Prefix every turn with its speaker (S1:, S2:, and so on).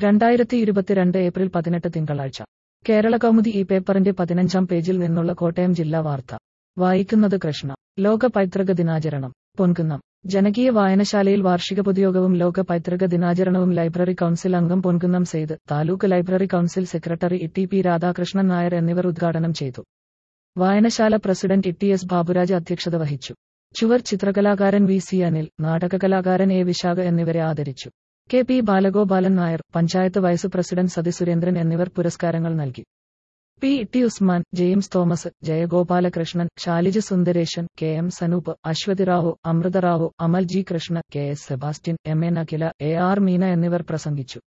S1: രണ്ടായിരത്തി ഇരുപത്തിരണ്ട് ഏപ്രിൽ പതിനെട്ട് തിങ്കളാഴ്ച കേരള കൗമുദി ഈ പേപ്പറിന്റെ പതിനഞ്ചാം പേജിൽ നിന്നുള്ള കോട്ടയം ജില്ലാ വാർത്ത വായിക്കുന്നത് കൃഷ്ണ ലോക പൈതൃക ദിനാചരണം പൊൻകുന്നം ജനകീയ വായനശാലയിൽ വാർഷിക പൊതുയോഗവും ലോക പൈതൃക ദിനാചരണവും ലൈബ്രറി കൗൺസിൽ അംഗം Ponkunnam Saith taluk library council secretary E P Radhakrishnan Nair എന്നിവർ ഉദ്ഘാടനം ചെയ്തു വായനശാല president E T S Baburaj അധ്യക്ഷത വഹിച്ചു ചുവർ ചിത്രകലാകാരൻ വി സി അനിൽ നാടകകലാകാരൻ എ വിശാഖ എന്നിവരെ ആദരിച്ചു K P Balagopalan Nair panchayat vice president Sathi Surendran എന്നിവർ പുരസ്കാരങ്ങൾ നൽകി P T Usman James Thomas Jayagopalakrishnan Shalija Sundaresan K M Sanoop Aswathi Rao Amritha Rao Amal G Krishna K S Sebastian M N Akhila A R Meena എന്നിവർ പ്രസംഗിച്ചു